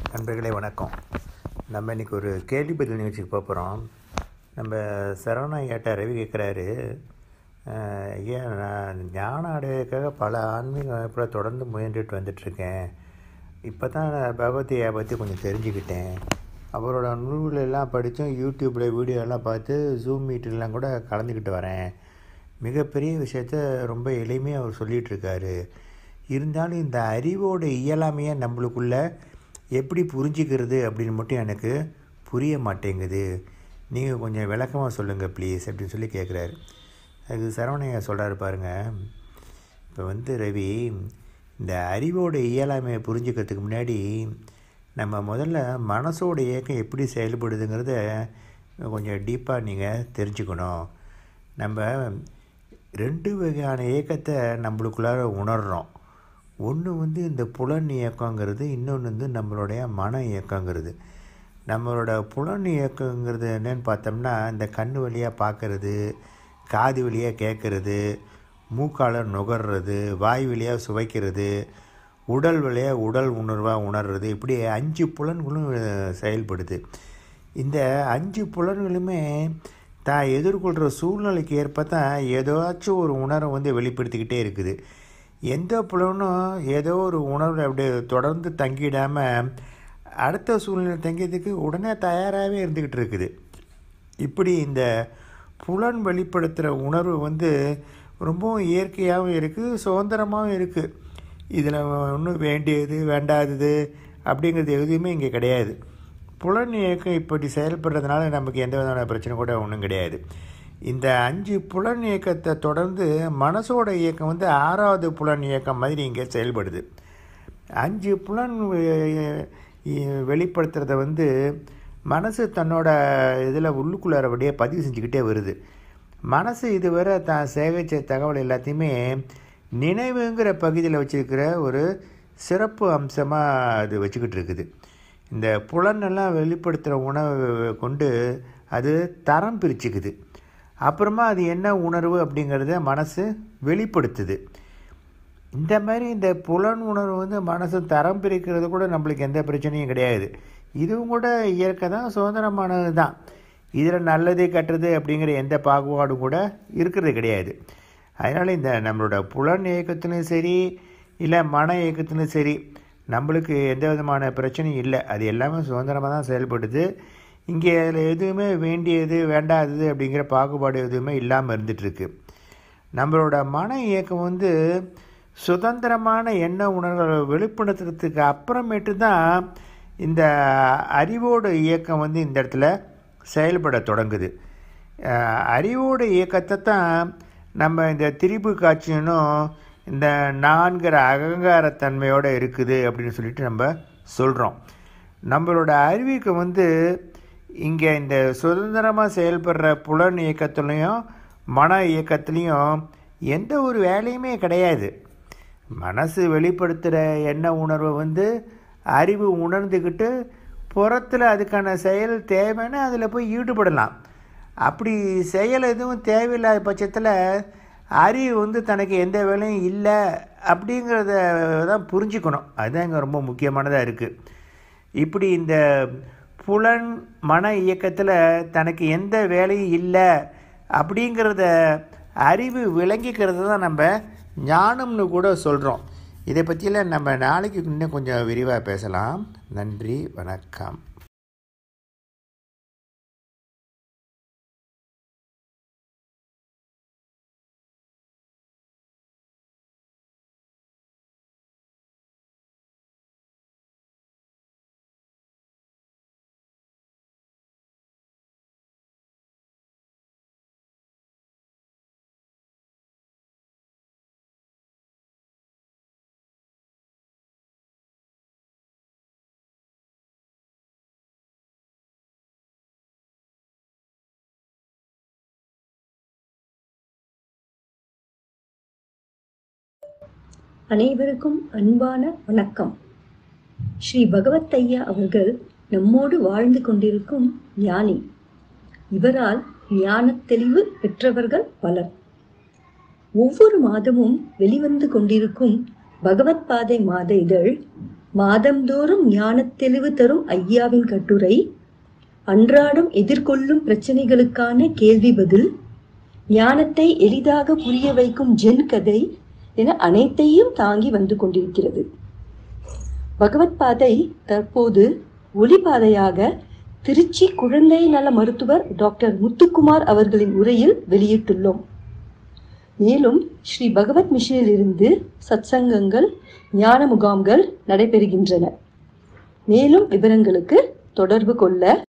நண்பர்களே வணக்கம் நம்ம இன்றைக்கி ஒரு கேள்வி பதில் நிகழ்ச்சிக்கு போக போகிறோம் நம்ம சரவணா ஐயாட்ட ரவி கேட்குறாரு ஐயா நான் ஞான அடைவதற்காக பல ஆன்மீக அமைப்பில் தொடர்ந்து முயன்றுட்டு வந்துட்டுருக்கேன் இப்போ தான் நான் பகவதியை பற்றி கொஞ்சம் தெரிஞ்சுக்கிட்டேன் அவரோட நூல்கள் எல்லாம் படித்தும் யூடியூப்பில் வீடியோ எல்லாம் பார்த்து ஜூம் மீட்டிலாம் கூட கலந்துக்கிட்டு வரேன் மிகப்பெரிய விஷயத்த ரொம்ப எளிமையாக அவர் சொல்லிகிட்டு இருக்காரு இருந்தாலும் இந்த அறிவோட இயலாமையை நம்மளுக்குள்ள எப்படி புரிஞ்சிக்கிறது அப்படின்னு மட்டும் எனக்கு புரிய மாட்டேங்குது நீங்கள் கொஞ்சம் விளக்கமாக சொல்லுங்கள் ப்ளீஸ் அப்படின்னு சொல்லி கேட்குறாரு அதுக்கு சரவணையா சொல்கிறாரு பாருங்கள் இப்போ வந்து ரவி இந்த அறிவோட இயலாமையை புரிஞ்சுக்கிறதுக்கு முன்னாடி நம்ம முதல்ல மனசோட இயக்கம் எப்படி செயல்படுதுங்கிறத கொஞ்சம் டீப்பாக நீங்கள் தெரிஞ்சுக்கணும் நம்ம ரெண்டு வகையான இயக்கத்தை நம்மளுக்குள்ளார உணர்கிறோம் ஒன்று வந்து இந்த புலன் இயக்கங்கிறது இன்னொன்று வந்து நம்மளுடைய மன இயக்கங்கிறது நம்மளோட புலன் இயக்கங்கிறது என்னன்னு பார்த்தோம்னா இந்த கண் வழியாக பார்க்கறது காது வழியாக கேட்குறது மூக்கால் நுகர்றது வாய் வழியாக சுவைக்கிறது உடல் வழியாக உடல் உணர்வாக உணர்றது இப்படி அஞ்சு புலன்களும் செயல்படுது இந்த அஞ்சு புலன்களுமே தான் எதிர்கொள்கிற சூழ்நிலைக்கு ஏற்ப தான் ஏதாச்சும் ஒரு உணர்வை வந்து வெளிப்படுத்திக்கிட்டே இருக்குது எந்த புலனும் ஏதோ ஒரு உணர்வில் அப்படியே தொடர்ந்து தங்கிடாமல் அடுத்த சூழ்நிலை தங்கியதுக்கு உடனே தயாராகவே இருந்துக்கிட்டு இருக்குது இப்படி இந்த புலன் வெளிப்படுத்துகிற உணர்வு வந்து ரொம்பவும் இயற்கையாகவும் இருக்குது சுதந்திரமாகவும் இருக்குது இதில் ஒன்றும் வேண்டியது வேண்டாதது அப்படிங்கிறது எதுவுமே இங்கே கிடையாது புலன் இயக்கம் இப்படி செயல்படுறதுனால நமக்கு எந்த விதமான பிரச்சனை கூட ஒன்றும் கிடையாது இந்த அஞ்சு புலன் இயக்கத்தை தொடர்ந்து மனசோட இயக்கம் வந்து ஆறாவது புலன் இயக்கம் மாதிரி இங்கே செயல்படுது அஞ்சு புலன் வெளிப்படுத்துகிறத வந்து மனசு தன்னோட இதில் உள்ளுக்குள்ளாரபடியே பதிவு செஞ்சுக்கிட்டே வருது மனசு இதுவரை தான் சேகரித்த தகவல் எல்லாத்தையுமே நினைவுங்கிற பகுதியில் வச்சுருக்கிற ஒரு சிறப்பு அம்சமாக அது வச்சுக்கிட்டு இருக்குது இந்த புலனெல்லாம் வெளிப்படுத்துகிற உணவை கொண்டு அது தரம் பிரிச்சுக்குது அப்புறமா அது என்ன உணர்வு அப்படிங்கிறத மனசு வெளிப்படுத்துது இந்த மாதிரி இந்த புலன் உணர்வு வந்து மனசு தரம் பிரிக்கிறது கூட நம்மளுக்கு எந்த பிரச்சனையும் கிடையாது இதுவும் கூட இயற்கை தான் சுதந்திரமானது தான் இதில் நல்லது கெட்டது அப்படிங்கிற எந்த பாகுபாடும் கூட இருக்கிறது கிடையாது அதனால் இந்த நம்மளோட புலன் இயக்கத்திலும் சரி இல்லை மன இயக்கத்திலும் சரி நம்மளுக்கு எந்த விதமான பிரச்சனையும் இல்லை அது எல்லாமே சுதந்திரமாக தான் செயல்படுது இங்கே அதில் எதுவுமே வேண்டியது வேண்டாதது அப்படிங்கிற பாகுபாடு எதுவுமே இல்லாமல் இருந்துகிட்ருக்கு நம்மளோட மன இயக்கம் வந்து சுதந்திரமான எண்ண உணர்வுகளை வெளிப்படுத்துறதுக்கு அப்புறமேட்டு தான் இந்த அறிவோட இயக்கம் வந்து இந்த இடத்துல செயல்பட தொடங்குது அறிவோட இயக்கத்தை தான் நம்ம இந்த திரிபு காட்சியனும் இந்த நான்கிற அகங்காரத்தன்மையோடு இருக்குது அப்படின்னு சொல்லிட்டு நம்ம சொல்கிறோம் நம்மளோட அறிவுக்கு வந்து இங்கே இந்த சுதந்திரமாக செயல்படுற புலன் இயக்கத்துலேயும் மன இயக்கத்துலேயும் எந்த ஒரு வேலையுமே கிடையாது மனசு வெளிப்படுத்துகிற எண்ண உணர்வை வந்து அறிவு உணர்ந்துக்கிட்டு புறத்தில் அதுக்கான செயல் தேவைன்னா அதில் போய் ஈடுபடலாம் அப்படி செயல் எதுவும் தேவையில்லாத பட்சத்தில் அறிவு வந்து தனக்கு எந்த வேலையும் இல்லை அப்படிங்கிறத தான் புரிஞ்சுக்கணும் அதுதான் இங்கே ரொம்ப முக்கியமானதாக இருக்குது இப்படி இந்த புலன் மன இயக்கத்தில் தனக்கு எந்த வேலையும் இல்லை அப்படிங்கிறத அறிவு விளங்கிக்கிறது தான் நம்ம ஞானம்னு கூட சொல்கிறோம் இதை பற்றியெல்லாம் நம்ம நாளைக்கு இன்னும் கொஞ்சம் விரிவாக பேசலாம் நன்றி வணக்கம் அனைவருக்கும் அன்பான வணக்கம் ஸ்ரீ பகவத் ஐயா அவர்கள் நம்மோடு வாழ்ந்து கொண்டிருக்கும் ஞானி இவரால் ஞானத் தெளிவு பெற்றவர்கள் பலர் ஒவ்வொரு மாதமும் வெளிவந்து கொண்டிருக்கும் பகவத் பாதை மாத இதழ் மாதந்தோறும் ஞானத் தெளிவு தரும் ஐயாவின் கட்டுரை அன்றாடம் எதிர்கொள்ளும் பிரச்சனைகளுக்கான கேள்வி பதில் ஞானத்தை எளிதாக புரிய வைக்கும் ஜென் கதை என அனைத்தையும் தாங்கி வந்து கொண்டிருக்கிறது பகவத் பாதை தற்போது ஒளிபாதையாக திருச்சி குழந்தை நல மருத்துவர் டாக்டர் முத்துக்குமார் அவர்களின் உரையில் வெளியிட்டுள்ளோம் மேலும் ஸ்ரீ பகவத் மிஷனிலிருந்து சத்சங்கங்கள் ஞான முகாம்கள் நடைபெறுகின்றன மேலும் விவரங்களுக்கு தொடர்பு கொள்ள